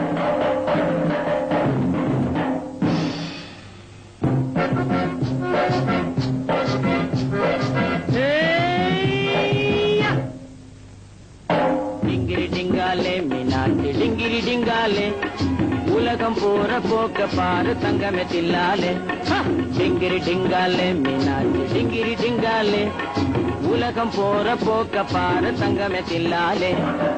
ஏய்யா! டிங்கிரி டிங்காலே மீனாட்சி டிங்கிரி டிங்காலே உலகம் போற போக்க பாரு தங்கமே தில்லாலே ஹ! டிங்கிரி டிங்காலே மீனாட்சி டிங்கிரி டிங்காலே உலகம் போற போக்க பாரு தங்கமே தில்லாலே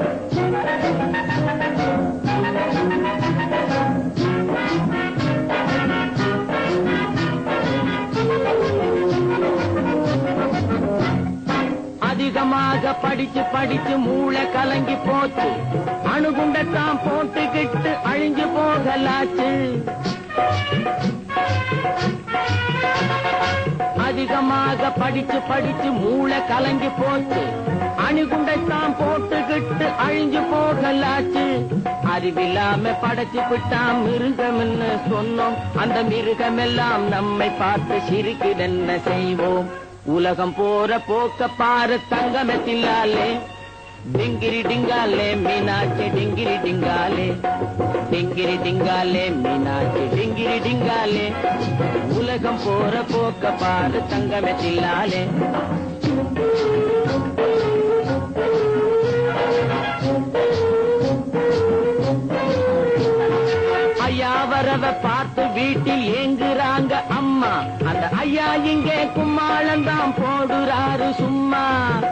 அதிகமாக படிச்சு படிச்சு மூளை கலங்கி போச்சு அணுகுண்டத்தான் போட்டுக்கிட்டு அழிஞ்சு போகலாச்சு அதிகமாக படிச்சு படிச்சு மூளை கலங்கி போச்சு அணுகுண்டத்தான் போட்டுக்கிட்டு அழிஞ்சு போகலாச்சு அறிவில்லாம படைச்சு விட்டான் மிருகம்னு சொன்னோம் அந்த மிருகமெல்லாம் நம்மை பார்த்து சிரிக்குதென்ன செய்வோம் உலகம் போற போக்க பாரு தங்கமெத்தில்லாலே டிங்கிரி டிங்காலே மீனாட்சி டிங்கிரி டிங்காலே டிங்கிரி டிங்காலே மீனாட்சி டிங்கிரி டிங்காலே உலகம் போற போக்க பாரு தங்கமெத்தில்லாலே ஐயா வரவ பார்த்து வீட்டில் ஏங்குறாங்க அம்மா அந்த ஐயா இங்கே கும்மாளம் தான் போடுறாரு சும்மா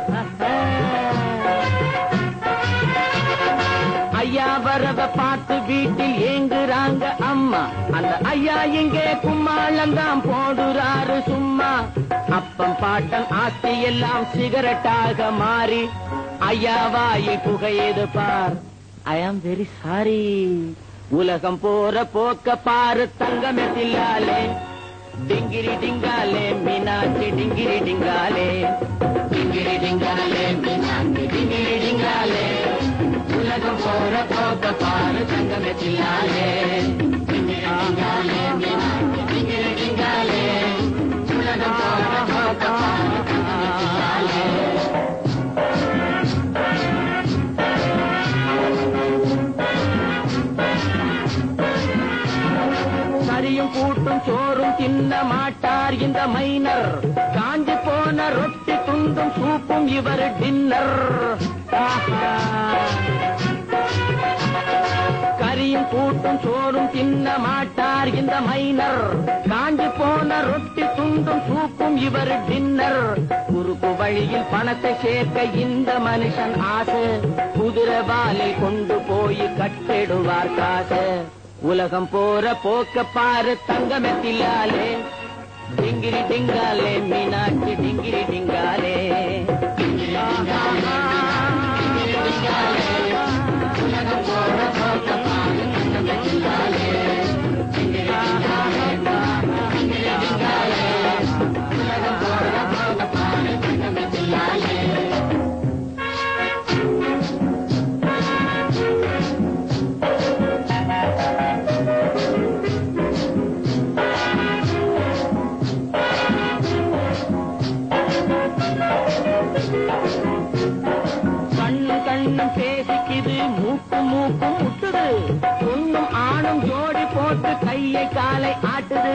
ஐயா வரவ பார்த்து வீட்டில் ஏங்குறாங்க அம்மா அந்த ஐயா இங்கே கும்மாளம் தான் போடுறாரு சும்மா அப்பம் பாட்டம் ஆஸ்தி எல்லாம் சிகரெட்டாக மாறி ஐயா வாயி புகையது பார் ஐ ஆம் வெரி சாரி உலகம் போற போக்க பாரு தங்கமெத்தில்லாலே டிங்கிரி டிங்காலே மீனாட்சி டிங்கிரி டிங்காலே டிங்கிரி டிங்காலே மீனாட்சி டிங்கிரி டிங்காலே உலகம் போற போக்க பாரு தங்கமெத்தில்லாலே டிங்கிரி டிங்காலே மீனாட்சி டிங்கிரி டிங்காலே உலகம் போற போக்க பாரு தங்கமெத்தில்லாலே கரியும் கூட்டும் சோறும் தின்ன மாட்டார் இந்த மைனர் காஞ்சு போன ரொட்டி துண்டும் சூப்பும் இவர் டின்னர் ஆஹா. கரியும் கூட்டும் சோறும் தின்ன மாட்டார் இந்த மைனர் காஞ்சு போன ரொட்டி துண்டும் சூப்பும் இவர் டின்னர் குறுக்கு வழியில் பணத்தை சேர்க்க இந்த மனுஷன் ஆசை குதிரை வாலில் கொண்டு போய் கட்டிடுவார் காசு உலகம் போற போக்க பாரு தங்கமெத்திலாலே டிங்கிரி டிங்காலே மீனாட்சி டிங்கிரி டிங்காலே உலகம் போற போக்க பாரு தங்கமெத்திலாலே உலகம் போற போக்க பாரு தங்கமெத்திலாலே கண்ணு கண்ணு பேசிக்குது மூக்கு மூக்கு முட்டுது பொண்ணும் ஆணும் ஜோடி போட்டு கையை காலை ஆட்டுது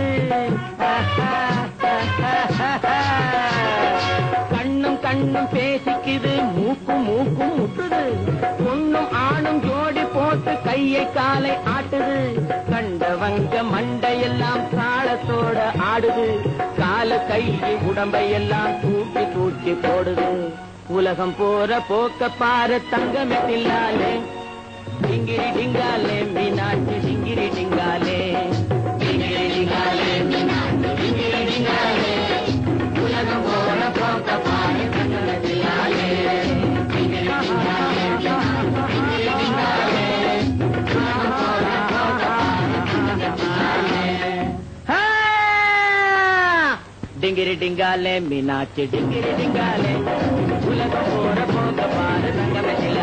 கண்ணும் கண்ணும் பேசிக்குது மூக்கு மூக்கு முட்டுது பொண்ணும் ஆணும் ஜோடி போட்டு கையை காலை ஆட்டுது கண்டவங்க மண்டையெல்லாம் தாளத்தோட ஆடுது கால கையை உடம்பையெல்லாம் தூக்கி தூக்கி போடுது உலகம் போற போக்க பாரு தங்கமெத்தில்லாலே டிங்கிரி டிங்காலே மீனாட்சி டிங்கிரி டிங்காலே டிங்கிரி டிங்காலே மீனாட்சி டிங்கிரி டிங்காலே உலகம் போற போக்க பாரு தங்கமெத்தில்லாலே டிங்கிரி டிங்காலே மீனாட்சி டிங்கிரி டிங்காலே உலகம் போற போக்க பாரு தங்கமெத்தில்லாலே ஆ! டிங்கிரி டிங்காலே மீனாட்சி டிங்கிரி டிங்காலே உலகம் போற போக்க பாரு தங்கமெத்தில்லாலே